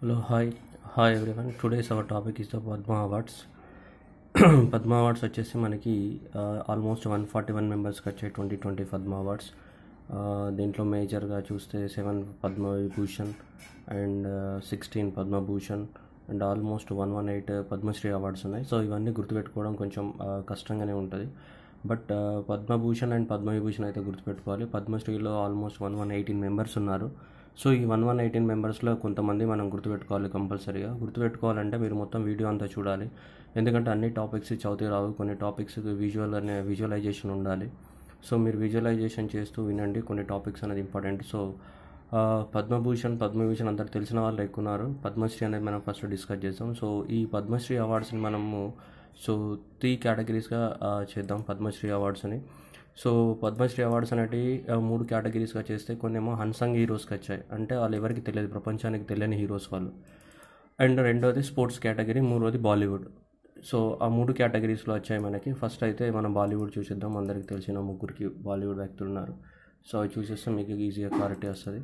Hello, hi, hi everyone. Today's our topic is the Padma Awards. Padma awards వచ్చేసి మనకి almost one forty one మెంబర్స్కి వచ్చాయి twenty twenty Padma awards దీంట్లో మేజర్గా చూస్తే seven Padma Vibhushan and sixteen Padma Bhushan and almost one one eight Padma Shri awards ఉన్నాయి so ఇవన్నీ గుర్తుపెట్టుకోవడం కొంచెం ఆ, కష్టంగానే ఉంటుంది బట్ పద్మభూషణ్ అండ్ పద్మవిభూషణ్ అయితే గుర్తుపెట్టుకోవాలి పద్మశ్రీలో almost one one eighteen members ఉన్నారు సో ఈ వన్ వన్ ఎయిటీన్ మెంబర్స్లో కొంతమంది మనం గుర్తుపెట్టుకోవాలి కంపల్సరీగా గుర్తుపెట్టుకోవాలంటే మీరు మొత్తం వీడియో అంతా చూడాలి ఎందుకంటే అన్ని టాపిక్స్ చదివి రావు కొన్ని టాపిక్స్ విజువల్ అనే విజువలైజేషన్ ఉండాలి సో మీరు విజువలైజేషన్ చేస్తూ వినండి కొన్ని టాపిక్స్ అనేది ఇంపార్టెంట్ సో ఆ, పద్మభూషణ్ పద్మభూషణ్ అందరు తెలిసిన వాళ్ళు ఎక్కువ ఉన్నారు పద్మశ్రీ అనేది మనం ఫస్ట్ డిస్కస్ చేద్దాం సో ఈ పద్మశ్రీ అవార్డ్స్ని మనము సో త్రీ కేటగిరీస్గా చేద్దాం పద్మశ్రీ అవార్డ్స్ని సో పద్మశ్రీ అవార్డ్స్ అనేటివి ఆ, మూడు కేటగిరీస్గా చేస్తే కొన్ని ఏమో హన్సంగ్ హీరోస్కి వచ్చాయి అంటే వాళ్ళు ఎవరికి తెలియదు ప్రపంచానికి తెలియని హీరోస్ వాళ్ళు అండ్ రెండోది స్పోర్ట్స్ కేటగిరీ మూడోది బాలీవుడ్ సో ఆ మూడు కేటగిరీస్లో వచ్చాయి మనకి ఫస్ట్ అయితే మనం బాలీవుడ్ చూసేద్దాం అందరికి తెలిసిన ముగ్గురికి బాలీవుడ్ వ్యక్తులు ఉన్నారు సో అవి చూసేస్తే మీకు ఈజీగా క్లారిటీ వస్తుంది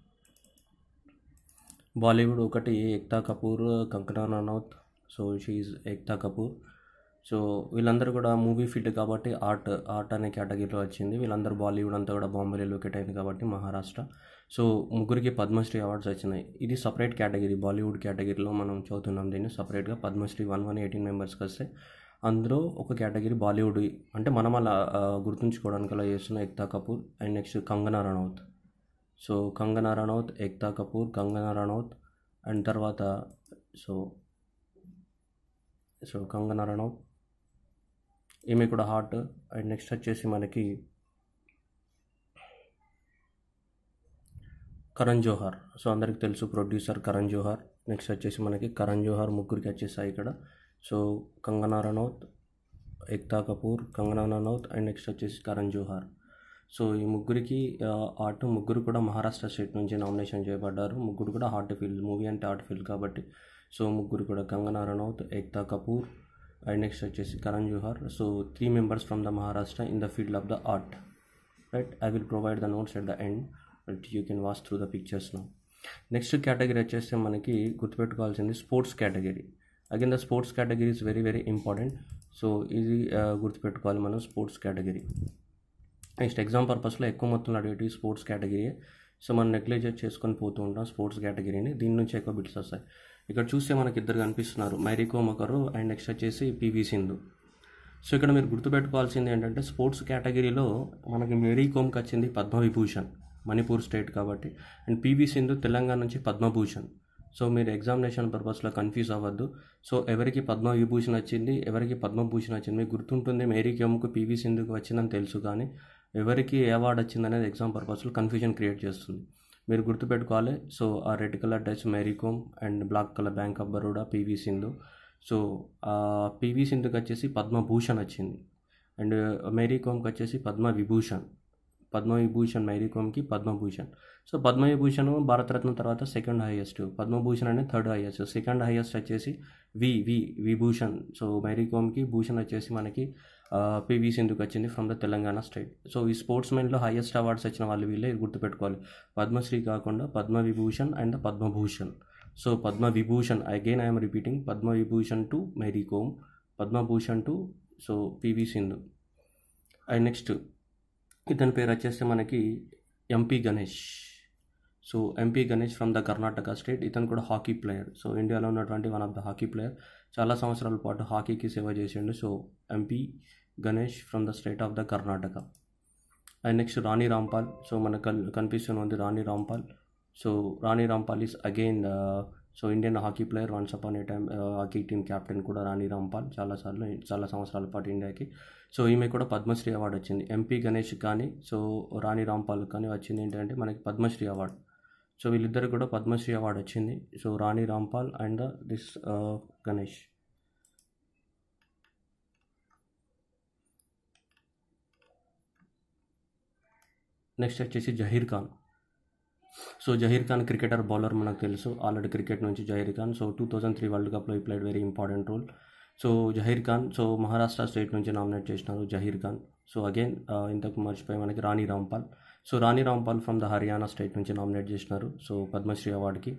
బాలీవుడ్ ఒకటి Ekta Kapoor Kangana Ranaut so she Ekta Kapoor so వీళ్ళందరూ కూడా మూవీ ఫీల్డ్ కాబట్టి ఆర్ట్ ఆర్ట్ అనే కేటగిరీలో వచ్చింది వీళ్ళందరూ బాలీవుడ్ అంతా కూడా బాంబేలో లొకేట్ అయింది కాబట్టి మహారాష్ట్ర సో ముగ్గురికి పద్మశ్రీ అవార్డ్స్ వచ్చినాయి ఇది సపరేట్ కేటగిరీ బాలీవుడ్ కేటగిరీలో మనం చదువుతున్నాం దీన్ని సపరేట్గా పద్మశ్రీ వన్ వన్ ఎయిటీన్ మెంబర్స్కి వస్తే అందులో ఒక కేటగిరీ బాలీవుడ్ అంటే మనం అలా ఆ, గుర్తుంచుకోవడానికి అలా చేస్తున్న Ekta Kapoor and next Kangana Ranaut so Kangana Ranaut Ekta Kapoor Kangana Ranaut and తర్వాత సో సో కంగనా రనౌత్ ఈమె కూడా హార్ట్ అండ్ నెక్స్ట్ వచ్చేసి మనకి కరణ్ జోహార్ సో అందరికి తెలుసు ప్రొడ్యూసర్ కరణ్ జోహార్ నెక్స్ట్ వచ్చేసి మనకి కరణ్ జోహార్ ముగ్గురికి వచ్చేసాయి ఇక్కడ so Kangana Ranaut Ekta Kapoor Kangana Ranaut and next వచ్చేసి కరణ్ జోహార్ సో ఈ ముగ్గురికి ఆర్ట్ ముగ్గురు కూడా మహారాష్ట్ర స్టేట్ నుంచి నామినేషన్ చేయబడ్డారు ముగ్గురు కూడా హార్ట్ ఫీల్డ్ మూవీ అంటే ఆర్ట్ ఫీల్డ్ కాబట్టి సో ముగ్గురు కూడా కంగనా రనౌత్ ఏక్తా కపూర్ అండ్ నెక్స్ట్ వచ్చేసి Karan Johar so three members from the Maharashtra in the field of the art right I will provide the notes at the end but you can watch through the pictures now next category వచ్చేసి మనకి గుర్తుపెట్టుకోవాల్సింది sports category again the sports category is very very important so ఇది ఆ, గుర్తుపెట్టుకోవాలి మనం sports category next exam పర్పస్లో ఎక్కువ మొత్తంలో అడిగేటివి స్పోర్ట్స్ కేటగిరీ సో మనం నెగ్లెక్ట్ చేసుకొని పోతూ ఉంటాం స్పోర్ట్స్ కేటగిరీని దీని నుంచి ఎక్కువ బిట్స్ వస్తాయి ఇక్కడ చూస్తే మనకి ఇద్దరు కనిపిస్తున్నారు మైరీ కోమ్ ఒకరు అండ్ నెక్స్ట్ వచ్చేసి పివి సింధు సో ఇక్కడ మీరు గుర్తుపెట్టుకోవాల్సింది ఏంటంటే స్పోర్ట్స్ కేటగిరీలో మనకి మేరీ కోమ్కి వచ్చింది పద్మవిభూషణ్ మణిపూర్ స్టేట్ కాబట్టి అండ్ పివి సింధు తెలంగాణ నుంచి పద్మభూషణ్ సో మీరు ఎగ్జామినేషన్ పర్పస్లో కన్ఫ్యూజ్ అవ్వద్దు సో ఎవరికి పద్మవిభూషణ్ వచ్చింది ఎవరికి పద్మభూషణ్ వచ్చింది మీకు గుర్తుంటుంది మేరీ కోమ్కు పివి సింధుకు వచ్చిందని తెలుసు కానీ ఎవరికి ఏ అవార్డు వచ్చింది అనేది ఎగ్జామ్ పర్పస్లో కన్ఫ్యూజన్ క్రియేట్ చేస్తుంది మీరు గుర్తుపెట్టుకోవాలి సో ఆ red colour dress Mary Kom and black colour bank of Baroda PV Sindhu so ఆ పివి సింధుకి వచ్చేసి పద్మభూషణ్ వచ్చింది అండ్ మేరీ కోమ్కి వచ్చేసి పద్మ విభూషణ్ పద్మవిభూషణ్ మేరీ కోమ్కి పద్మభూషణ్ సో పద్మవిభూషణ్ భారతరత్న తర్వాత సెకండ్ హైయెస్ట్ పద్మభూషణ్ అనేది థర్డ్ హైయెస్ట్ సెకండ్ హైయెస్ట్ వచ్చేసి వి వి విభూషణ్ సో మేరీ కోమ్కి భూషణ్ వచ్చేసి మనకి పివి సింధుకి వచ్చింది from the Telangana state so ఈ స్పోర్ట్స్ మెన్లో హైయెస్ట్ అవార్డ్స్ వచ్చిన వాళ్ళు వీళ్ళే ఇది గుర్తుపెట్టుకోవాలి పద్మశ్రీ కాకుండా Padma Vibhushan and Padma Bhushan so Padma Vibhushan again I'm repeating Padma Vibhushan to Mary Kom Padma Bhushan to so PV Sindhu and next ఇతని పేరు వచ్చేస్తే మనకి MP Ganesh so MP Ganesh from the Karnataka state ఇతను కూడా హాకీ ప్లేయర్ సో ఇండియాలో ఉన్నటువంటి one of the hockey player చాలా సంవత్సరాల పాటు హాకీకి సేవ చేసిండు so MP Ganesh from the state of the Karnataka and next Rani Rampal so మనకు కన్- కనిపిస్తున్నది Rani Rampal so Rani Rampal is again so Indian hockey player once upon a time hockey team captain కూడా రాణి రాంపాల్ చాలాసార్లు చాలా సంవత్సరాల పాటు ఇండియాకి సో ఈమె కూడా పద్మశ్రీ అవార్డు వచ్చింది ఎంపీ గణేష్ కానీ సో రాణి రాంపాల్ కానీ వచ్చింది ఏంటంటే మనకి పద్మశ్రీ అవార్డు సో వీళ్ళిద్దరు కూడా పద్మశ్రీ అవార్డు వచ్చింది so Rani Rampal and this Ganesh next వచ్చేసి Zaheer Khan so Zaheer Khan cricketer bowler మనకు తెలుసు ఆల్రెడీ క్రికెట్ నుంచి Zaheer Khan so two thousand three world కప్లో ఈ played very important role so Zaheer Khan so Maharashtra state నుంచి నామినేట్ చేసినారు జహీర్ ఖాన్ సో అగైన్ ఇంతకు మర్చిపోయి మనకి Rani Rampal so Rani Rampal from the Haryana state నుంచి నామినేట్ చేసినారు so Padmashri అవార్డుకి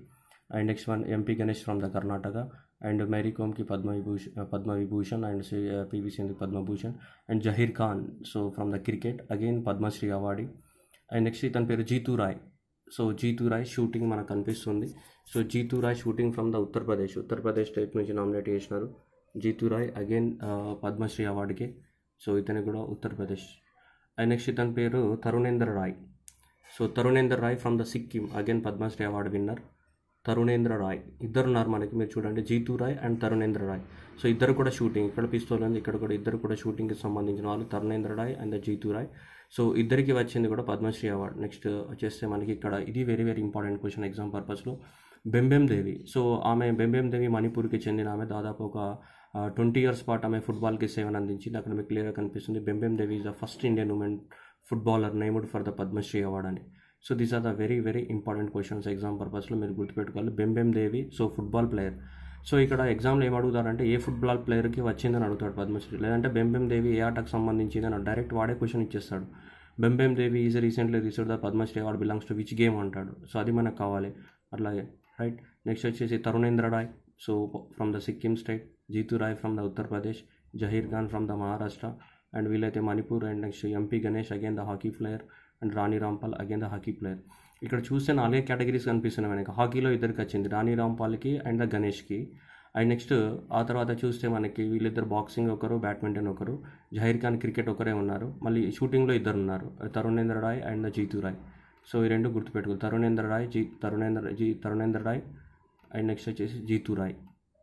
and next one MP Ganesh from the Karnataka and Mary కోమ్కి Padma Vibhushan Padma Vibhushan and PV Sindhu Padma Bhushan and Zaheer Khan so from the cricket again Padma Shri awardee and next ఇతని పేరు జీతూ రాయ్ సో జీతూ రాయ్ షూటింగ్ మనకు కనిపిస్తుంది so Jitu Rai shooting from the Uttar Pradesh Uttar Pradesh state నుంచి nominate చేసినారు Jitu Rai again Padma Shri అవార్డుకి సో ఇతని కూడా ఉత్తరప్రదేశ్ అండ్ నెక్స్ట్ ఇతని పేరు Tarunendra Rai so తరుణేంద్ర Rai from the Sikkim again Padma Shri award winner Tarunendra Rai ఇద్దరు ఉన్నారు మనకి మీరు చూడండి జీతూ రాయ్ అండ్ తరుణేంద్ర రాయ్ సో ఇద్దరు కూడా షూటింగ్ ఇక్కడ పిస్తోల్ ఉంది ఇక్కడ కూడా ఇద్దరు కూడా షూటింగ్కి సంబంధించిన వాళ్ళు తరుణేంద్ర రాయ్ అండ్ జీతూ రాయ్ సో ఇద్దరికి వచ్చింది కూడా పద్మశ్రీ అవార్డ్ నెక్స్ట్ వచ్చేస్తే మనకి ఇక్కడ ఇది very very important question exam పర్పస్లో బెంబెం దేవి సో ఆమె బెంబెం దేవి మణిపూర్కి చెందిన ఆమె దాదాపు ఒక ట్వంటీ ఇయర్స్ పాటు ఆమె ఫుట్బాల్కి సేవను అందించింది అక్కడ మీకు క్లియర్గా కనిపిస్తుంది Bembem Devi is the first Indian women footballer named for the Padma Shri award అని so these are the very very important questions exam పర్పస్లో మీరు గుర్తుపెట్టుకోవాలి Bembem Devi so football player so ఇక్కడ ఎగ్జామ్లో ఏం అడుగుతారంటే ఏ ఫుట్బాల్ ప్లేయర్కి వచ్చిందని అడుగుతాడు పద్మశ్రీ లేదంటే బెంబెం దేవి ఏ ఆటకు సంబంధించింది అని డైరెక్ట్ వాడే క్వశ్చన్ ఇచ్చేస్తాడు Bembem Devi is recently receive the Padma Shri award belongs to which game అంటాడు సో అది మనకు కావాలి అట్లాగే రైట్ నెక్స్ట్ వచ్చేసి Tarunendra Rai so from the Sikkim state Jitu Rai from the Uttar Pradesh Zaheer Khan from the Maharashtra and వీలైతే Manipur and next MP Ganesh again the hockey player and Rani Rampal again the hockey player ఇక్కడ చూస్తే నాలుగే కేటగిరీస్ కనిపిస్తున్నాయి మనకి హాకీలో ఇద్దరికి వచ్చింది రాణి రాంపాల్కి అండ్ ద గణేష్కి అండ్ నెక్స్ట్ ఆ తర్వాత చూస్తే మనకి వీళ్ళిద్దరు బాక్సింగ్ ఒకరు బ్యాడ్మింటన్ ఒకరు జహీర్ ఖాన్ క్రికెట్ ఒకరే ఉన్నారు మళ్ళీ షూటింగ్లో ఇద్దరు ఉన్నారు తరుణేంద్ర రాయ్ అండ్ జీతు రాయ్ సో ఈ రెండు గుర్తుపెట్టుకో తరుణేంద్ర రాయ్ జీ తరుణేంద్ర జీ తరుణేంద్ర రాయ్ అండ్ నెక్స్ట్ వచ్చేసి Jitu Rai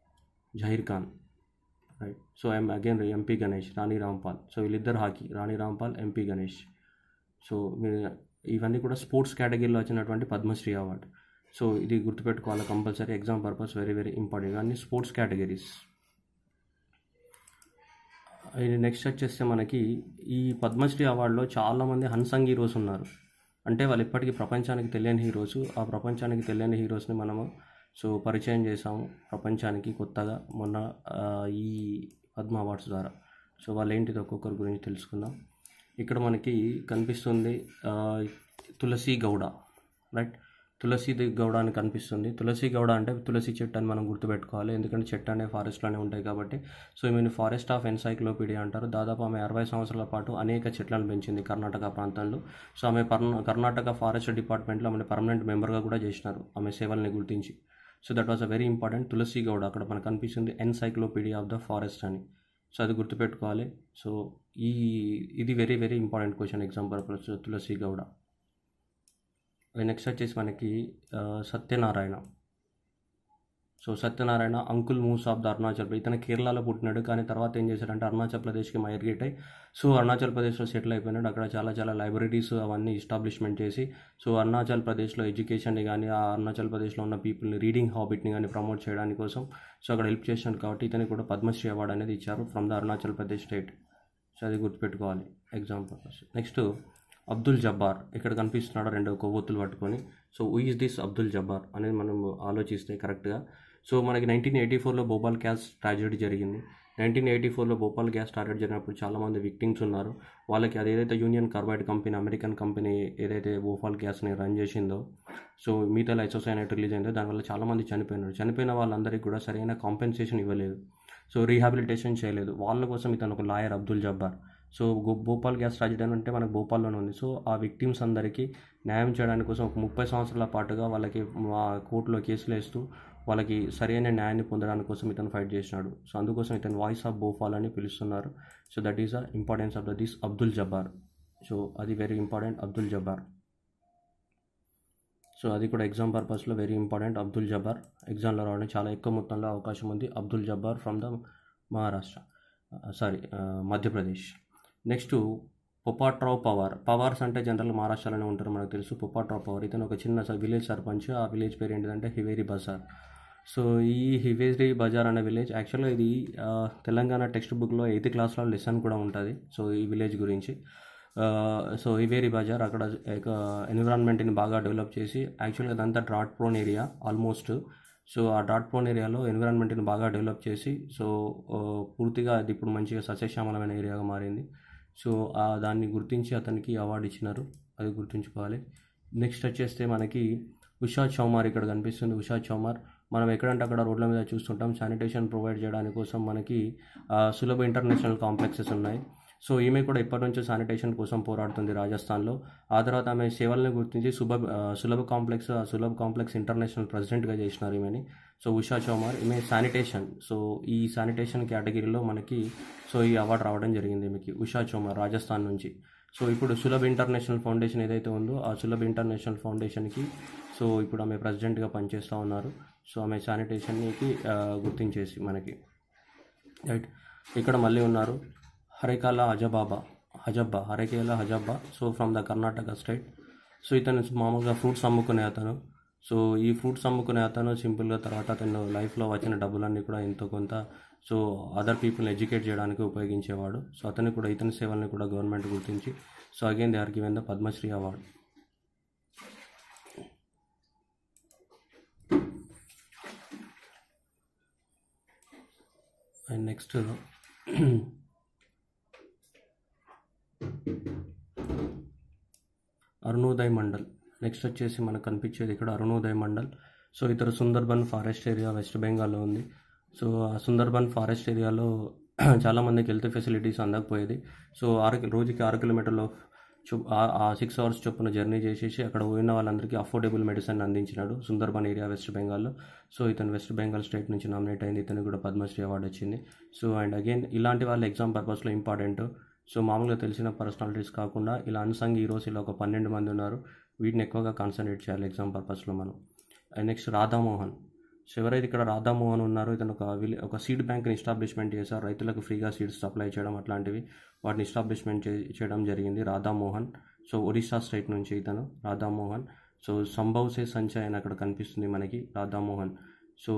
Zaheer Khan right so I'm again MP Ganesh Rani Rampal so వీళ్ళిద్దరు hockey Rani Rampal MP Ganesh so మీరు ఇవన్నీ కూడా స్పోర్ట్స్ కేటగిరీలో వచ్చినటువంటి పద్మశ్రీ అవార్డు సో ఇది గుర్తుపెట్టుకోవాలి compulsory exam purpose very very important ఇవన్నీ స్పోర్ట్స్ కేటగిరీస్ ఇది నెక్స్ట్ వచ్చేస్తే మనకి ఈ పద్మశ్రీ అవార్డులో చాలామంది హన్సంగ్ హీరోస్ ఉన్నారు అంటే వాళ్ళు ఇప్పటికీ ప్రపంచానికి తెలియని హీరోస్ ఆ ప్రపంచానికి తెలియని హీరోస్ని మనము సో పరిచయం చేసాము ప్రపంచానికి కొత్తగా మొన్న ఈ పద్మ అవార్డ్స్ ద్వారా సో వాళ్ళు ఏంటిది ఒక్కొక్కరి గురించి తెలుసుకుందాం ఇక్కడ మనకి కనిపిస్తుంది తులసి గౌడ రైట్ తులసి గౌడ అని కనిపిస్తుంది తులసి గౌడ అంటే తులసి చెట్టు అని మనం గుర్తుపెట్టుకోవాలి ఎందుకంటే చెట్టు అనే ఫారెస్ట్లోనే ఉంటాయి కాబట్టి సో ఈమెను ఫారెస్ట్ ఆఫ్ ఎన్సైక్లోపీడియా అంటారు దాదాపు ఆమె అరవై సంవత్సరాల పాటు అనేక చెట్లను పెంచింది కర్ణాటక ప్రాంతంలో సో ఆమె కర్ణాటక ఫారెస్ట్ డిపార్ట్మెంట్లో ఆమె పర్మనెంట్ మెంబర్గా కూడా చేసినారు ఆమె సేవల్ని గుర్తించి so that was a very important Tulasi Gowda అక్కడ మనకు కనిపిస్తుంది ఎన్సైక్లోపీడియా ఆఫ్ ద ఫారెస్ట్ అని సో అది గుర్తుపెట్టుకోవాలి సో ఈ ఇది very very important question exam purpose Tulasi Gowda next వచ్చేసి మనకి Satyanarayana so Satyanarayana uncle Moosa of the Arunachal Pradesh ఇతను కేరళలో పుట్టినాడు కానీ తర్వాత ఏం చేశాడంటే అరుణాచల్ ప్రదేశ్కి మైగ్రేట్ అయ్యి సో అరుణాచల్ ప్రదేశ్లో సెటిల్ అయిపోయినాడు అక్కడ చాలా చాలా లైబ్రరీస్ అవన్నీ ఎస్టాబ్లిష్మెంట్ చేసి సో అరుణాచల్ ప్రదేశ్లో ఎడ్యుకేషన్ని కానీ ఆ అరుణాచల్ ప్రదేశ్లో ఉన్న పీపుల్ని రీడింగ్ హాబిట్ని కానీ ప్రమోట్ చేయడానికి కోసం సో అక్కడ హెల్ప్ చేసినాడు కాబట్టి ఇతనికి కూడా పద్మశ్రీ అవార్డు అనేది ఇచ్చారు from the Arunachal Pradesh state so అది గుర్తుపెట్టుకోవాలి exam purpose next Abdul Jabbar ఇక్కడ కనిపిస్తున్నాడు రెండు కొవ్వొత్తులు పట్టుకొని so who is this Abdul Jabbar అనేది మనం ఆలోచిస్తే కరెక్ట్గా సో మనకి నైన్టీన్ ఎయిటీ ఫోర్లో భోపాల్ గ్యాస్ ట్రాజడీ జరిగింది నైన్టీన్ ఎయిటీ ఫోర్లో భోపాల్ గ్యాస్ ట్రాజడీ జరిగినప్పుడు చాలామంది విక్టిమ్స్ ఉన్నారు వాళ్ళకి అది ఏదైతే union carbide company American company ఏదైతే భోపాల్ గ్యాస్ని రన్ చేసిందో సో మీతో ఐసోసైనట్ రిలీజ్ అయిందో దానివల్ల చాలామంది చనిపోయినారు చనిపోయిన వాళ్ళందరికీ కూడా సరైన కాంపెన్సేషన్ ఇవ్వలేదు సో రీహాబిలిటేషన్ చేయలేదు వాళ్ళ కోసం ఇతను ఒక lawyer Abdul Jabbar so Bhopal gas tragedy అంటే మనకు భోపాల్లోనే ఉంది సో ఆ విక్టిమ్స్ అందరికీ న్యాయం చేయడానికి కోసం ఒక ముప్పై సంవత్సరాల పాటుగా వాళ్ళకి కోర్టులో కేసులు వేస్తూ వాళ్ళకి సరైన న్యాయాన్ని పొందడానికి కోసం ఇతను ఫైట్ చేసినాడు సో అందుకోసం ఇతను వాయిస్ ఆఫ్ భోపాల్ అని పిలుస్తున్నారు so that is the importance of the this Abdul Jabbar so అది very important Abdul Jabbar so అది కూడా ఎగ్జామ్ పర్పస్లో వెరీ ఇంపార్టెంట్ అబ్దుల్ జబ్బార్ ఎగ్జామ్లో రావడం చాలా ఎక్కువ మొత్తంలో అవకాశం ఉంది Abdul Jabbar from the Maharashtra sorry Madhya Pradesh next Popatrao Pawar పవార్స్ అంటే జనరల్ మహారాష్ట్రలోనే ఉంటారు మనకు తెలుసు పొపాట్రావ్ పవార్ ఇతను ఒక చిన్న విలేజ్ సర్పంచ్ ఆ విలేజ్ పేరు ఏంటిదంటే హివేరి బజార్ సో ఈ హివేరి బజార్ అనే విలేజ్ యాక్చువల్గా ఇది తెలంగాణ టెక్స్ట్ బుక్లో ఎయిత్ క్లాస్లో లెసన్ కూడా ఉంటుంది సో ఈ విలేజ్ గురించి సో హివేరి బజార్ అక్కడ ఎన్విరాన్మెంట్ని బాగా డెవలప్ చేసి యాక్చువల్గా అదంతా drought prone area almost so ఆ డాట్ ప్రోన్ ఏరియాలో ఎన్విరాన్మెంట్ని బాగా డెవలప్ చేసి సో పూర్తిగా అది ఇప్పుడు మంచిగా సస్యశ్యామలమైన ఏరియాగా మారింది సో దాన్ని గుర్తించి అతనికి అవార్డు ఇచ్చినారు అది గుర్తుంచుకోవాలి నెక్స్ట్ వచ్చేస్తే మనకి ఉషా చౌమార్ ఇక్కడ కనిపిస్తుంది ఉషా చౌమార్ మనం ఎక్కడంటే అక్కడ రోడ్ల మీద చూస్తుంటాం శానిటేషన్ ప్రొవైడ్ చేయడానికి కోసం మనకి ఆ, సులభ ఇంటర్నేషనల్ కాంప్లెక్సెస్ ఉన్నాయి సో ఈమె కూడా ఇప్పటి నుంచో శానిటేషన్ కోసం పోరాడుతుంది రాజస్థాన్లో ఆ తర్వాత ఆమె సేవల్ని గుర్తించి సులభ ఆ, సులభ కాంప్లెక్స్ ఆ సులభ కాంప్లెక్స్ ఇంటర్నేషనల్ ప్రెసిడెంట్గా చేసినారు ఈమెని సో ఉషా చౌమార్ ఈమె శానిటేషన్ సో ఈ శానిటేషన్ కేటగిరీలో మనకి సో ఈ అవార్డు రావడం జరిగింది ఈమెకి ఉషా చౌమార్ రాజస్థాన్ నుంచి సో ఇప్పుడు సులభ్ ఇంటర్నేషనల్ ఫౌండేషన్ ఏదైతే ఉందో ఆ సులభ్ ఇంటర్నేషనల్ ఫౌండేషన్కి సో ఇప్పుడు ఆమె ప్రెసిడెంట్గా పనిచేస్తూ ఉన్నారు సో ఆమె శానిటేషన్కి ఆ, గుర్తించేసి మనకి రైట్ ఇక్కడ మళ్ళీ ఉన్నారు Harekala Hajabba Hajabba Harekala Hajabba so from the Karnataka state so ఇతను మామూలుగా ఫ్రూట్స్ అమ్ముకునే అతను సో ఈ ఫ్రూట్స్ అమ్ముకునే అతను సింపుల్గా తర్వాత అతను లైఫ్లో వచ్చిన డబ్బులన్నీ కూడా ఎంతో కొంత సో అదర్ పీపుల్ని ఎడ్యుకేట్ చేయడానికి ఉపయోగించేవాడు సో అతను కూడా ఇతని సేవల్ని కూడా గవర్నమెంట్ గుర్తించి so again they are given the Padma Shri award and next Arunoday Mandal next వచ్చేసి మనకు కనిపించేది ఇక్కడ అరుణోదయ్ మండల్ సో ఇతర సుందర్బన్ ఫారెస్ట్ ఏరియా వెస్ట్ బెంగాల్లో ఉంది సో ఆ సుందర్బన్ ఫారెస్ట్ ఏరియాలో చాలామందికి హెల్త్ ఫెసిలిటీస్ అందకపోయేది సో ఆరు కి- రోజుకి ఆరు కిలోమీటర్లు చొ ఆ సిక్స్ అవర్స్ చొప్పున జర్నీ చేసేసి అక్కడ పోయిన వాళ్ళందరికీ అఫోర్డబుల్ మెడిసిన్ అందించినాడు సుందర్బన్ ఏరియా వెస్ట్ బెంగాల్లో సో ఇతను వెస్ట్ బెంగాల్ స్టేట్ నుంచి నామినేట్ అయింది ఇతను కూడా పద్మశ్రీ అవార్డు వచ్చింది సో అండ్ అగైన్ ఇలాంటి వాళ్ళ ఎగ్జామ్ పర్పస్లో ఇంపార్టెంట్ సో మామూలుగా తెలిసిన పర్సనాలిటీస్ కాకుండా ఇలా అన్సంగ్ హీరోస్ ఇలా ఒక పన్నెండు మంది ఉన్నారు వీటిని ఎక్కువగా కాన్సన్ట్రేట్ చేయాలి ఎగ్జామ్ పర్పస్లో మనం అండ్ నెక్స్ట్ రాధామోహన్ సో ఎవరైతే ఇక్కడ రాధామోహన్ ఉన్నారో ఇతను ఒక విలే ఒక సీడ్ బ్యాంక్ని ఎస్టాబ్లిష్మెంట్ చేశారు రైతులకు ఫ్రీగా సీడ్స్ సప్లై చేయడం అట్లాంటివి వాటిని ఎస్టాబ్లిష్మెంట్ చే చేయడం జరిగింది రాధామోహన్ సో ఒడిశా స్టేట్ నుంచి ఇతను రాధామోహన్ సో సంభవ్ సే సంచయ్ అని అక్కడ కనిపిస్తుంది మనకి రాధామోహన్ సో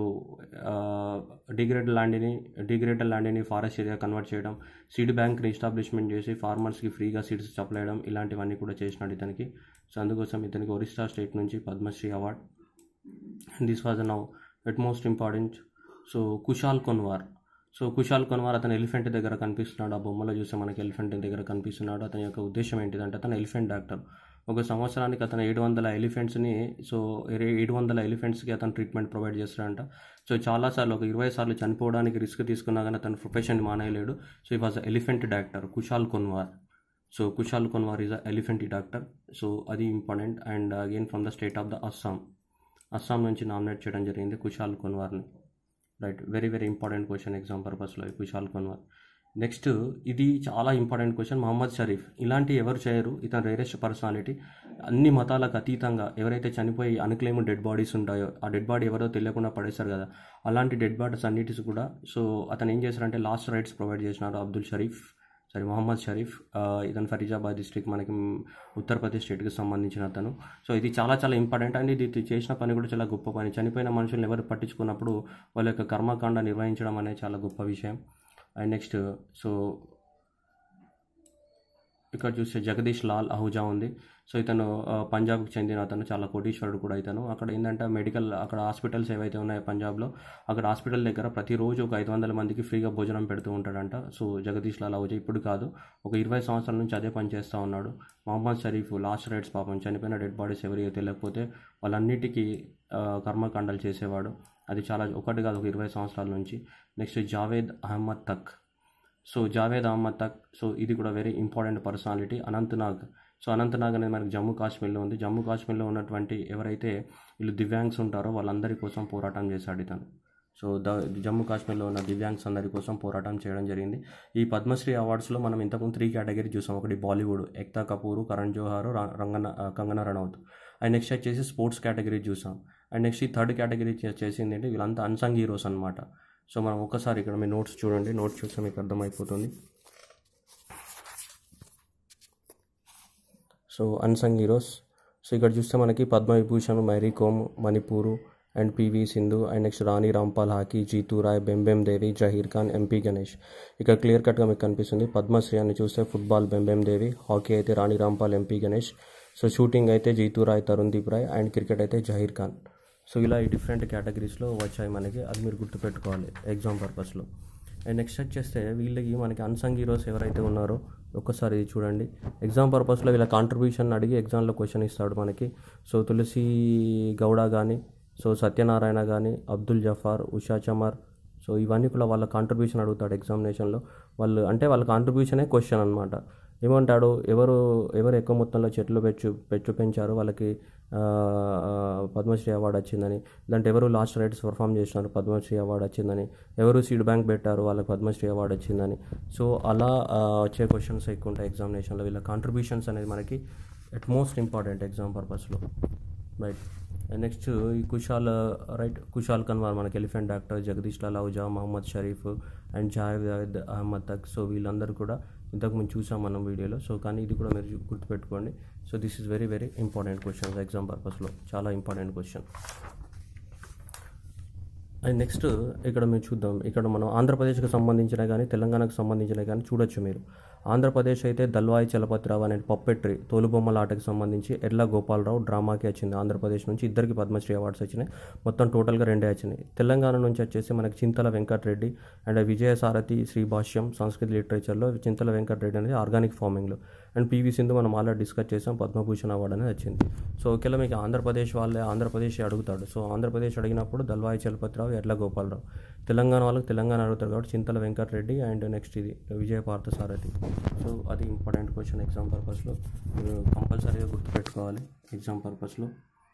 డిగ్రేడ్ ల్యాండ్ని డిగ్రేడెడ్ ల్యాండ్ని ఫారెస్ట్ ఏరియా కన్వర్ట్ చేయడం సీడ్ బ్యాంక్ని ఎస్టాబ్లిష్మెంట్ చేసి ఫార్మర్స్కి ఫ్రీగా సీడ్స్ సప్లై చేయడం ఇలాంటివన్నీ కూడా చేసినాడు ఇతనికి సో అందుకోసం ఇతనికి ఒరిస్సా స్టేట్ నుంచి Padma Shri award and this was now at most important so Kushal Konwar so Kushal Konwar అతను ఎలిఫెంట్ దగ్గర కనిపిస్తున్నాడు ఆ బొమ్మలో చూస్తే మనకి ఎలిఫెంట్ దగ్గర కనిపిస్తున్నాడు అతని యొక్క ఉద్దేశం ఏంటిదంటే అతను ఎలిఫెంట్ డాక్టర్ ఒక సంవత్సరానికి అతను ఏడు వందల ఎలిఫెంట్స్ని సో ఏడు వందల ఎలిఫెంట్స్కి అతను ట్రీట్మెంట్ ప్రొవైడ్ చేస్తాడంట సో చాలాసార్లు ఒక ఇరవై సార్లు చనిపోవడానికి రిస్క్ తీసుకున్నా కానీ అతను ప్రొఫెషన్ మానేయలేడు సో ఈ was elephant doctor Kushal Konwar so Kushal Konwar is a elephant doctor so అది important and again from the state of the Assam Assam నుంచి నామినేట్ చేయడం జరిగింది కుషాల్ కొన్వార్ని right very very important question exam పర్పస్లో ఈ కుషాల్ కొన్వార్ నెక్స్ట్ ఇది చాలా ఇంపార్టెంట్ క్వశ్చన్ మహమ్మద్ షరీఫ్ ఇలాంటి ఎవరు చేయరు ఇతను రేరెస్ట్ పర్సనాలిటీ అన్ని మతాలకు అతీతంగా ఎవరైతే చనిపోయి అన్క్లెయిమ్ డెడ్ బాడీస్ ఉంటాయో ఆ డెడ్ బాడీ ఎవరో తెలియకుండా పడేస్తారు కదా అలాంటి డెడ్ బాడీస్ అన్నిటిస్ కూడా సో అతను ఏం చేశారంటే లాస్ట్ రైట్స్ ప్రొవైడ్ చేసినారు అబ్దుల్ షరీఫ్ సారీ మొహమ్మద్ షరీఫ్ ఆ, ఇతను ఫరీజాబాద్ డిస్ట్రిక్ట్ మనకి మ్, ఉత్తరప్రదేశ్ స్టేట్కి సంబంధించిన అతను సో ఇది చాలా చాలా ఇంపార్టెంట్ అండ్ ఇది చేసిన పని కూడా చాలా గొప్ప పని చనిపోయిన మనుషులను ఎవరు పట్టించుకున్నప్పుడు వాళ్ళ యొక్క కర్మకాండ నిర్వహించడం అనేది చాలా గొప్ప విషయం అండ్ నెక్స్ట్ సో ఇక్కడ చూస్తే జగదీష్ లాల్ అహూజా ఉంది సో ఇతను ఆ, పంజాబ్కి చెందిన అతను చాలా కోటీశ్వరుడు కూడా ఇతను అక్కడ ఏంటంటే మెడికల్ అక్కడ హాస్పిటల్స్ ఏవైతే ఉన్నాయో పంజాబ్లో అక్కడ హాస్పిటల్ దగ్గర ప్రతిరోజు ఒక ఐదు వందల మందికి ఫ్రీగా భోజనం పెడుతూ ఉంటాడంట సో జగదీష్ లాల్ అహూజా ఇప్పుడు కాదు ఒక ఇరవై సంవత్సరాల నుంచి అదే పని చేస్తూ ఉన్నాడు మహమ్మద్ షరీఫ్ లాస్ట్ రైట్స్ పాపం చనిపోయిన డెడ్ బాడీస్ ఎవరికి తెలియకపోతే వాళ్ళన్నిటికీ ఆ, కర్మకాండాలు చేసేవాడు అది చాలా ఒకటి కాదు ఒక ఇరవై సంవత్సరాల నుంచి next Javed Ahmad Tak so Javed Ahmad Tak so ఇది కూడా very important personality Anantnag so Anantnag అనేది మనకి జమ్మూ కాశ్మీర్లో ఉంది జమ్మూ కాశ్మీర్లో ఉన్నటువంటి ఎవరైతే వీళ్ళు దివ్యాంగ్స్ ఉంటారో వాళ్ళందరి కోసం పోరాటం చేశాడు ఇతను సో ద జమ్మూ కాశ్మీర్లో ఉన్న దివ్యాంగ్స్ అందరి కోసం పోరాటం చేయడం జరిగింది ఈ పద్మశ్రీ అవార్డ్స్లో మనం ఇంతకుముందు త్రీ కేటగిరీ చూసాం ఒకటి బాలీవుడ్ ఎక్తా కపూర్ కరణ్ జోహార్ రా- రంగన ఆ, కంగనా రనౌత్ అండ్ నెక్స్ట్ వచ్చేసి స్పోర్ట్స్ కేటగిరీ చూసాం అండ్ నెక్స్ట్ ఈ థర్డ్ కేటగిరీ చేసింది ఏంటి వీళ్ళంతా అన్సంగ్ హీరోస్ అనమాట సో మనం ఒకసారి ఇక్కడ మీ నోట్స్ చూడండి నోట్స్ చూస్తే మీకు అర్థమైపోతుంది సో అన్సంగ్ హీరోస్ సో ఇక్కడ చూస్తే మనకి Padma Vibhushan Mary Kom Manipur and PV Sindhu and next Rani Rampal hockey Jitu Rai Bembem Devi Zaheer Khan MP Ganesh ఇక్కడ క్లియర్ కట్గా మీకు కనిపిస్తుంది పద్మశ్రీ అని చూస్తే ఫుట్బాల్ బెంబెం దేవి హాకీ అయితే Rani Rampal MP Ganesh so shooting అయితే Jitu Rai Tarundeep Rai and cricket అయితే జహీర్ ఖాన్ సో ఇలా ఈ డిఫరెంట్ కేటగిరీస్లో వచ్చాయి మనకి అది మీరు గుర్తుపెట్టుకోవాలి ఎగ్జామ్ పర్పస్లో అండ్ నెక్స్ట్ వచ్చేస్తే వీళ్ళకి మనకి అన్సంగ్ హీరోస్ ఎవరైతే ఉన్నారో ఒక్కసారి ఇది చూడండి ఎగ్జామ్ పర్పస్లో వీళ్ళ కాంట్రిబ్యూషన్ అడిగి ఎగ్జామ్లో క్వశ్చన్ ఇస్తాడు మనకి సో తులసి గౌడ కానీ సో సత్యనారాయణ కానీ అబ్దుల్ జఫార్ ఉషా చమర్ సో ఇవన్నీ కూడా వాళ్ళ కాంట్రిబ్యూషన్ అడుగుతాడు ఎగ్జామినేషన్లో వాళ్ళు అంటే వాళ్ళ కాంట్రిబ్యూషనే క్వశ్చన్ అనమాట ఏమంటాడు ఎవరు ఎవరు ఎక్కువ మొత్తంలో చెట్లు పెంచు పెంచు పెంచారు వాళ్ళకి ఆ, ఆ, పద్మశ్రీ అవార్డు వచ్చిందని లేదంటే ఎవరు లాస్ట్ రైట్స్ పర్ఫామ్ చేసినారు పద్మశ్రీ అవార్డు వచ్చిందని ఎవరు సీడ్ బ్యాంక్ పెట్టారు వాళ్ళకి పద్మశ్రీ అవార్డు వచ్చిందని సో అలా ఆ, వచ్చే క్వశ్చన్స్ ఎక్కువ ఉంటాయి ఎగ్జామినేషన్లో వీళ్ళ కాంట్రిబ్యూషన్స్ అనేది మనకి అట్ మోస్ట్ ఇంపార్టెంట్ ఎగ్జామ్ పర్పస్లో రైట్ నెక్స్ట్ ఈ కుషాల్ రైట్ కుషాల్ కన్వార్ మనకి elephant doctor Jagdish Lal Ahuja Mohammed Sharif and Javed Ahmad Tak so వీళ్ళందరూ కూడా ఇంతకు ముందు చూసాం మనం వీడియోలో సో కానీ ఇది కూడా మీరు గుర్తుపెట్టుకోండి so this is very very important question exam పర్పస్లో చాలా ఇంపార్టెంట్ క్వశ్చన్ అండ్ నెక్స్ట్ ఇక్కడ మీరు చూద్దాం ఇక్కడ మనం ఆంధ్రప్రదేశ్కి సంబంధించిన కానీ తెలంగాణకు సంబంధించిన కానీ చూడొచ్చు మీరు ఆంధ్రప్రదేశ్ అయితే దల్వాయి చలపతిరావు అనే పప్పెట్రీ తోలుబొమ్మల ఆటకు సంబంధించి ఎర్ల గోపాలరావు డ్రామాకి వచ్చింది ఆంధ్రప్రదేశ్ నుంచి ఇద్దరికి పద్మశ్రీ అవార్డ్స్ వచ్చినాయి మొత్తం టోటల్గా రెండే వచ్చినాయి తెలంగాణ నుంచి వచ్చేసి మనకి చింతల వెంకటరెడ్డి అండ్ విజయసారథి శ్రీభాష్యం సంస్కృత లిటరేచర్లో చింతల వెంకటరెడ్డి అనేది ఆర్గానిక్ ఫార్మింగ్లో అండ్ పివి సింధు మనం ఆల్రెడీ డిస్కస్ చేసాం పద్మభూషణ్ అవార్డు అనేది వచ్చింది సో ఒకవేళ మీకు ఆంధ్రప్రదేశ్ వాళ్ళే ఆంధ్రప్రదేశ్ అడుగుతాడు సో ఆంధ్రప్రదేశ్ అడిగినప్పుడు దల్వాయి చలపతిరావు ఎడ్ల గోపాలరావు తెలంగాణ వాళ్ళకి తెలంగాణ అడుగుతారు కాబట్టి చింతల వెంకటరెడ్డి అండ్ నెక్స్ట్ ఇది విజయ పార్థసారథి సో అది ఇంపార్టెంట్ క్వశ్చన్ ఎగ్జామ్ పర్పస్లో మీరు కంపల్సరీగా గుర్తుపెట్టుకోవాలి ఎగ్జామ్ పర్పస్లో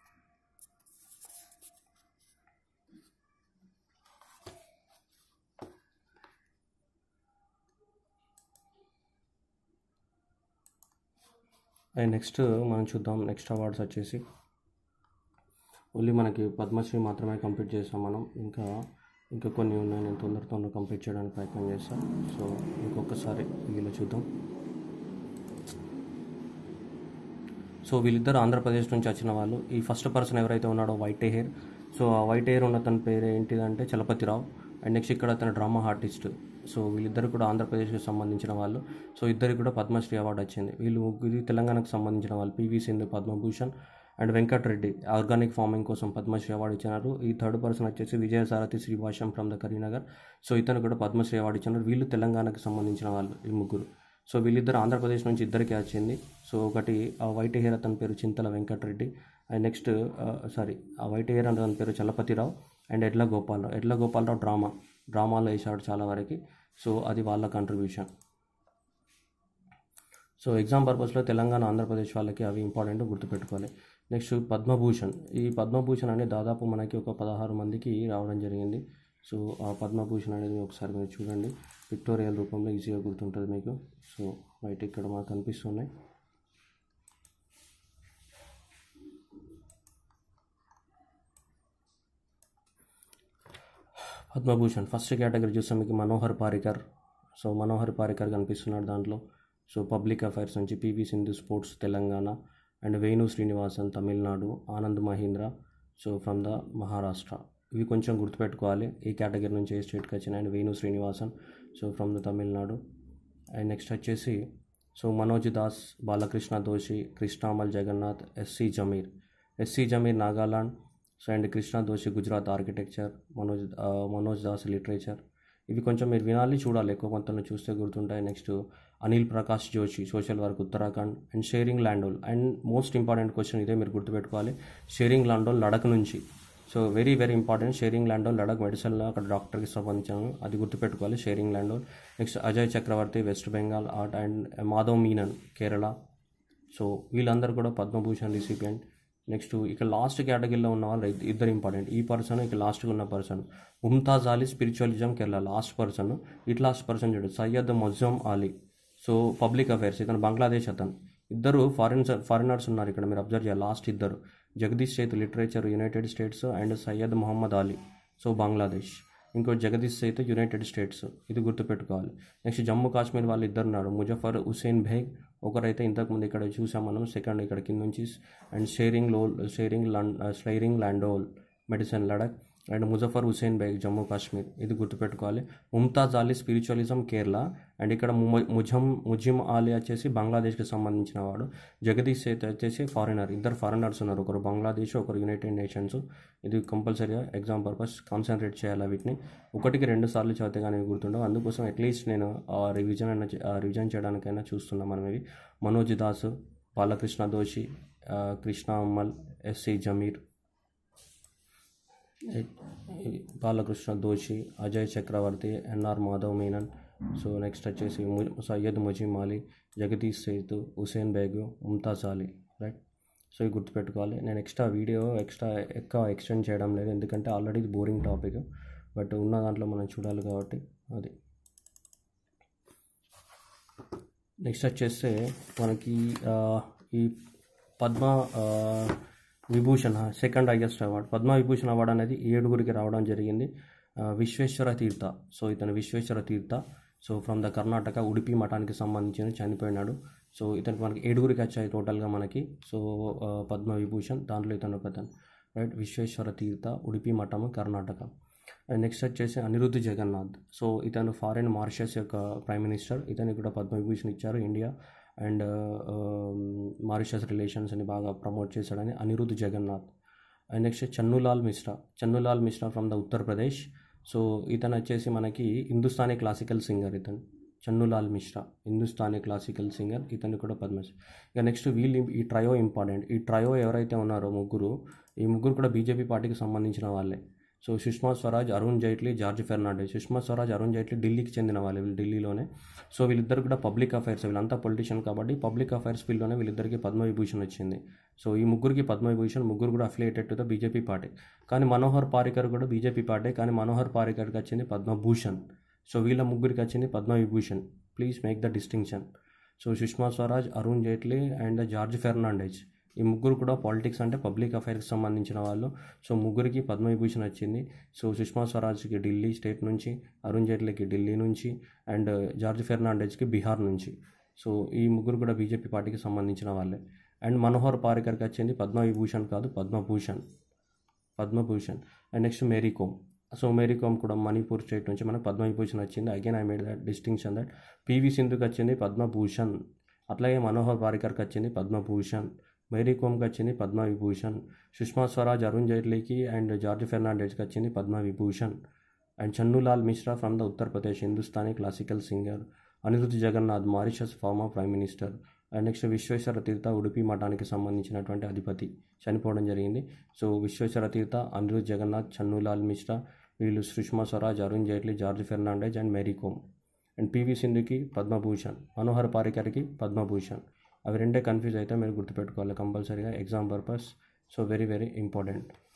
అండ్ నెక్స్ట్ మనం చూద్దాం నెక్స్ట్ అవార్డ్స్ వచ్చేసి ఓన్లీ మనకి పద్మశ్రీ మాత్రమే కంప్లీట్ చేసాం మనం ఇంకా ఇంకా కొన్ని ఉన్నాయి నేను తొందర తొందర కంప్లీట్ చేయడానికి ప్రయత్నం చేస్తాను సో ఇంకొకసారి వీళ్ళు చూద్దాం సో వీళ్ళిద్దరు ఆంధ్రప్రదేశ్ నుంచి వచ్చిన వాళ్ళు ఈ ఫస్ట్ పర్సన్ ఎవరైతే ఉన్నాడో వైట్ హెయిర్ సో ఆ వైట్ హెయిర్ ఉన్న తన పేరు ఏంటిదంటే చలపతిరావు అండ్ నెక్స్ట్ ఇక్కడ తన డ్రామా ఆర్టిస్ట్ సో వీళ్ళిద్దరు కూడా ఆంధ్రప్రదేశ్కి సంబంధించిన వాళ్ళు సో ఇద్దరికి కూడా పద్మశ్రీ అవార్డు వచ్చింది వీళ్ళు ముగ్గురు తెలంగాణకు సంబంధించిన వాళ్ళు PV Sindhu Padma Bhushan and Venkata Reddy organic farming కోసం పద్మశ్రీ అవార్డు ఇచ్చినారు ఈ థర్డ్ పర్సన్ వచ్చేసి Vijayasarathi Sribhashyam from the Karimnagar so ఇతను కూడా పద్మశ్రీ అవార్డు ఇచ్చినారు వీళ్ళు తెలంగాణకు సంబంధించిన వాళ్ళు ఈ ముగ్గురు సో వీళ్ళిద్దరు ఆంధ్రప్రదేశ్ నుంచి ఇద్దరికి వచ్చింది సో ఒకటి ఆ వైట్ హెయిర్ అతని పేరు Chintala Venkata Reddy and next sorry ఆ వైట్ హెయిర్ అతని పేరు చలపతిరావు అండ్ ఎడ్ల గోపాలరావు ఎడ్ల గోపాలరావు డ్రామా డ్రామాలో వేసాడు చాలా వరకు సో అది వాళ్ళ కంట్రిబ్యూషన్ సో ఎగ్జామ్ పర్పస్లో తెలంగాణ ఆంధ్రప్రదేశ్ వాళ్ళకి అవి ఇంపార్టెంట్ గుర్తుపెట్టుకోవాలి నెక్స్ట్ పద్మభూషణ్ ఈ పద్మభూషణ్ అనేది దాదాపు మనకి ఒక పదహారు మందికి రావడం జరిగింది సో ఆ పద్మభూషణ్ అనేది ఒకసారి మీరు చూడండి పిక్టోరియల్ రూపంలో ఈజీగా గుర్తుంటుంది మీకు సో రైట్ ఇక్కడ మాకు కనిపిస్తున్నాయి పద్మభూషణ్ ఫస్ట్ కేటగిరీ చూస్తే మీకు మనోహర్ పారికర్ సో మనోహర్ పారికర్ కనిపిస్తున్నాడు దాంట్లో సో పబ్లిక్ అఫైర్స్ నుంచి PV Sindhu sports Telangana and Venu Srinivasan Tamil Nadu Anand Mahindra so from the Maharashtra ఇవి కొంచెం గుర్తుపెట్టుకోవాలి ఈ కేటగిరీ నుంచి ఏ స్టేట్కి వచ్చిన and Venu Srinivasan so from the Tamil Nadu and next వచ్చేసి so Manoj Das Balkrishna Doshi Krishnammal Jagannath SC Jamir SC Jamir Nagaland so and Krishna Doshi Gujarat architecture Manoj ఆ, మనోజ్ దాస్ లిటరేచర్ ఇవి కొంచెం మీరు వినాలి చూడాలి ఎక్కువ మొత్తంలో చూస్తే గుర్తుంటాయి next Anil Prakash Joshi social work Uttarakhand and Tsering Landol and most important question ఇదే మీరు గుర్తుపెట్టుకోవాలి షేరింగ్ ల్యాండోల్ లడక్ నుంచి so very very important Tsering Landol Ladakh మెడిసిన్లో అక్కడ డాక్టర్కి సంబంధించిన అది గుర్తుపెట్టుకోవాలి Tsering Landol next Ajoy Chakravarty West Bengal art and Madhav Menon Kerala so వీళ్ళందరూ కూడా పద్మభూషణ్ రిసిపియంట్ నెక్స్ట్ ఇక లాస్ట్ కేటగిరీలో ఉన్న వాళ్ళు ఇద్ద- ఇద్దరు ఇంపార్టెంట్ ఈ పర్సన్ ఇక లాస్ట్గా ఉన్న person Mumtaz Ali spiritualism Kerala last person it last person చూడు Syed Muazzem Ali so public affairs ఇతను బంగ్లాదేశ్ అతను ఇద్దరు ఫారిన్ ఫారినర్స్ ఉన్నారు ఇక్కడ మీరు అబ్జర్వ్ చేయాలి లాస్ట్ ఇద్దరు Jagdish Sheth literature United States and Syed Mohammad Ali so Bangladesh ఇంకో జగదీష్ సేత్ యునైటెడ్ స్టేట్స్ ఇది గుర్తుపెట్టుకోవాలి నెక్స్ట్ జమ్మూ కాశ్మీర్ వాళ్ళు ఇద్దరు ఉన్నారు ముజఫర్ హుసేన్ బేగ్ ఒకరైతే ఇంతకుముందు ఇక్కడ చూసాం మనం సెకండ్ ఇక్కడ కింద నుంచి అండ్ షేరింగ్ లో షేరింగ్ లండ్ షేరింగ్ ల్యాండోల్ మెడిసిన్ లడక్ అండ్ ముజఫర్ హుసేన్ బేగ్ జమ్మూ కాశ్మీర్ ఇది గుర్తుపెట్టుకోవాలి ముంతాజ్ అలీ స్పిరిచువలిజం కేరళ అండ్ ఇక్కడ ము- ముజం ముజిమ్ అలీ వచ్చేసి బంగ్లాదేశ్కి సంబంధించిన వాడు జగదీష్ సేత్ వచ్చేసి ఫారినర్ ఇద్దరు ఫారినర్స్ ఉన్నారు ఒకరు బంగ్లాదేశ్ ఒకరు యునైటెడ్ నేషన్స్ ఇది కంపల్సరీగా ఎగ్జామ్ పర్పస్ కాన్సన్ట్రేట్ చేయాలి వీటిని ఒకటికి రెండు సార్లు చదివితే కానీ గుర్తుండవు అందుకోసం అట్లీస్ట్ నేను ఆ రివిజన్ అయినా చే- ఆ రివిజన్ చేయడానికైనా చూస్తున్నాం మనం ఇవి మనోజ్ దాస్ బాలకృష్ణ దోషి ఆ, కృష్ణ అమ్మల్ ఎస్సి జమీర్ ఈ Balkrishna Doshi Ajay Chakravarty N R Madhava Menon so next వచ్చేసి ము- సయ్యద్ ముజీమ్ అలీ జగదీష్ సేతు హుసేన్ బేగు ముంతాజ్ అలీ రైట్ సో ఇవి గుర్తుపెట్టుకోవాలి నేను ఎక్స్ట్రా వీడియో ఎక్స్ట్రా ఎక్కువ ఎక్స్టెండ్ చేయడం లేదు ఎందుకంటే ఆల్రెడీ ఇది బోరింగ్ టాపిక్ బట్ ఉన్న దాంట్లో మనం చూడాలి కాబట్టి అది నెక్స్ట్ వచ్చేస్తే మనకి ఆ, ఈ పద్మ ఆ, Vibhushan second highest award Padma Vibhushan award అనేది ఏడుగురికి రావడం జరిగింది ఆ, విశ్వేశ్వర తీర్థ సో ఇతను Vishweshwara Tirtha so from the Karnataka Udupi మఠానికి సంబంధించిన చనిపోయినాడు సో ఇతనికి మనకి ఏడుగురికి వచ్చాయి టోటల్గా మనకి సో ఆ, పద్మ విభూషణ్ దాంట్లో ఇతను ఒక అతను రైట్ విశ్వేశ్వర తీర్థ ఉడిపి మఠము కర్ణాటక అండ్ నెక్స్ట్ వచ్చేసి అనిరుద్ధ్ జగన్నాథ్ సో ఇతను ఫారిన్ మారిషస్ యొక్క ప్రైమ్ మినిస్టర్ ఇతనికి కూడా పద్మవిభూషణ్ ఇచ్చారు ఇండియా అండ్ మారిషస్ రిలేషన్స్ని బాగా ప్రమోట్ చేశాడని Anerood Jugnauth and next Chhannulal Mishra Chhannulal Mishra from the Uttar Pradesh so ఇతను వచ్చేసి మనకి హిందుస్థానీ క్లాసికల్ సింగర్ ఇతను చన్నులాల్ మిశ్రా హిందుస్థానీ క్లాసికల్ సింగర్ ఇతను కూడా పద్మశ్రీ ఇక నెక్స్ట్ వీళ్ళు ఈ ట్రయో ఇంపార్టెంట్ ఈ ట్రయో ఎవరైతే ఉన్నారో ముగ్గురు ఈ ముగ్గురు కూడా బీజేపీ పార్టీకి సంబంధించిన వాళ్ళే సో సుష్మా స్వరాజ్ అరుణ్ జైట్లీ జార్జ్ ఫెర్నాండెస్ సుష్మా స్వరాజ్ అరుణ్ జైట్లీ ఢిల్లీకి చెందిన వాళ్ళు వీళ్ళు ఢిల్లీలోనే సో వీళ్ళిద్దరు కూడా పబ్లిక్ అఫైర్స్ వీళ్ళంతా పొలిటీషియన్ కాబట్టి పబ్లిక్ అఫైర్స్ ఫీల్డ్లోనే వీళ్ళిద్దరికి పద్మవిభూషణ్ వచ్చింది సో ఈ ముగ్గురికి పద్మవిభూషణ్ ముగ్గురు కూడా affiliated to the BJP party కానీ మనోహర్ పారికర్ కూడా బీజేపీ పార్టీ కానీ మనోహర్ పారికర్కి వచ్చింది పద్మభూషణ్ సో వీళ్ళ ముగ్గురికి వచ్చింది Padma Vibhushan please make the distinction so Sushma Swaraj Arun Jaitley and George Fernandes ఈ ముగ్గురు కూడా పాలిటిక్స్ అంటే పబ్లిక్ అఫైర్స్కి సంబంధించిన వాళ్ళు సో ముగ్గురికి పద్మవిభూషణ్ వచ్చింది సో సుష్మా స్వరాజ్కి ఢిల్లీ స్టేట్ నుంచి అరుణ్ జైట్లీకి ఢిల్లీ నుంచి అండ్ జార్జ్ ఫెర్నాండెజ్కి బీహార్ నుంచి సో ఈ ముగ్గురు కూడా బీజేపీ పార్టీకి సంబంధించిన వాళ్ళే అండ్ మనోహర్ పారికర్కి వచ్చింది పద్మవిభూషణ్ కాదు Padma Bhushan Padma Bhushan and next Mary Kom so Mary Kom కూడా మణిపూర్ స్టేట్ నుంచి మనకు పద్మవిభూషణ్ వచ్చింది again I made that distinction that P V సింధుకి వచ్చింది పద్మభూషణ్ అట్లాగే మనోహర్ పారికర్కి వచ్చింది పద్మభూషణ్ మేరీ కోమ్కి వచ్చింది పద్మవిభూషణ్ సుష్మా స్వరాజ్ అరుణ్ జైట్లీకి అండ్ జార్జ్ ఫెర్నాండెజ్కి వచ్చింది Padma Vibhushan and Chhannulal Mishra from the Uttar Pradesh Hindustani classical singer Anerood Jugnauth Mauritius former prime minister and next Vishweshwara Tirtha Udupi మఠానికి సంబంధించినటువంటి అధిపతి చనిపోవడం జరిగింది సో విశ్వేశ్వర తీర్థ అనిరుద్ధ్ జగన్నాథ్ చన్నులాల్ మిశ్రా వీళ్ళు Sushma Swaraj Arun Jaitley George Fernandes and Mary Kom and P V సింధుకి పద్మభూషణ్ మనోహర్ పారికర్కి పద్మభూషణ్ అవి రెండే కన్ఫ్యూజ్ అయితే మీరు గుర్తుపెట్టుకోవాలి కంపల్సరీగా exam purpose so very very important